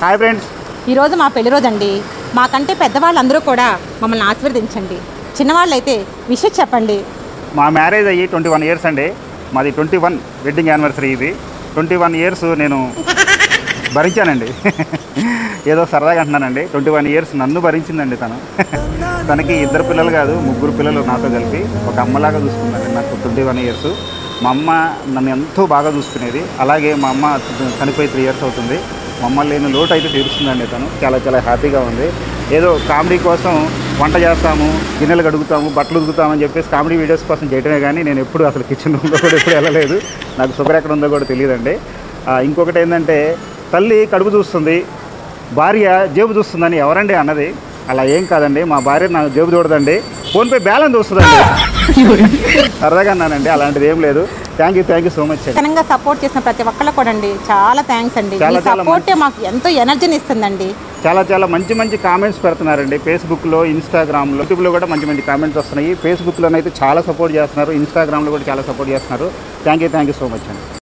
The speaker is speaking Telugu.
హాయ్ ఫ్రెండ్స్ ఈరోజు మా పెళ్లి రోజు అండి మాకంటే పెద్దవాళ్ళందరూ కూడా మమ్మల్ని ఆశీర్వదించండి చిన్నవాళ్ళైతే విషయం చెప్పండి మా మ్యారేజ్ అయ్యి ట్వంటీ వన్ ఇయర్స్ అండి మాది ట్వంటీ వన్ వెడ్డింగ్ యానివర్సరీ ఇది ట్వంటీ వన్ ఇయర్స్ నేను భరించానండి ఏదో సరదాగా అంటున్నానండి ట్వంటీ వన్ ఇయర్స్ నన్ను భరించిందండి తను తనకి ఇద్దరు పిల్లలు కాదు ముగ్గురు పిల్లలు నాతో కలిపి ఒక అమ్మలాగా చూసుకుందండి నాకు ట్వంటీ వన్ ఇయర్స్ మా అమ్మ నన్ను ఎంతో బాగా చూసుకునేది అలాగే మా అమ్మ చనిపోయి త్రీ ఇయర్స్ అవుతుంది మమ్మల్ని లేని లోటు అయితే తీరుస్తుందండి తను చాలా చాలా హ్యాపీగా ఉంది ఏదో కామెడీ కోసం వంట చేస్తాము గిన్నెలు కడుగుతాము బట్టలు ఉతుకుతామని చెప్పేసి కామెడీ వీడియోస్ కోసం చేయటమే కానీ నేను ఎప్పుడు అసలు కిచెన్ రూమ్లో కూడా ఎప్పుడు వెళ్ళలేదు నాకు షుగర్ ఎక్కడ ఉందో కూడా తెలియదండి ఆ, ఇంకొకటి ఏంటంటే తల్లి కడుపు చూస్తుంది భార్య జేబు చూస్తుందని ఎవరండి అన్నది అలా ఏం కాదండి మా భార్య నాకు జేబు చూడదండి ఫోన్పే బ్యాలెన్స్ వస్తుందండి సరదాగా అన్నానండి అలాంటిది ఏం లేదు thank you thank you so much అండి ఘనంగా సపోర్ట్ చేసిన ప్రతి ఒక్కళ్ళు కూడా అండి చాలా థ్యాంక్స్ అండి చాలా, మీ చాలా సపోర్టే మాకు ఎంతో ఎనర్జీని ఇస్తుందండి చాలా చాలా మంచి మంచి కామెంట్స్ పెడుతున్నారండి ఫేస్బుక్లో ఇన్స్టాగ్రామ్లో యూట్యూబ్లో కూడా మంచి మంచి కామెంట్స్ వస్తున్నాయి ఫేస్బుక్లోనైతే చాలా సపోర్ట్ చేస్తున్నారు ఇన్స్టాగ్రామ్లో కూడా చాలా సపోర్ట్ చేస్తున్నారు thank you thank you so much అండి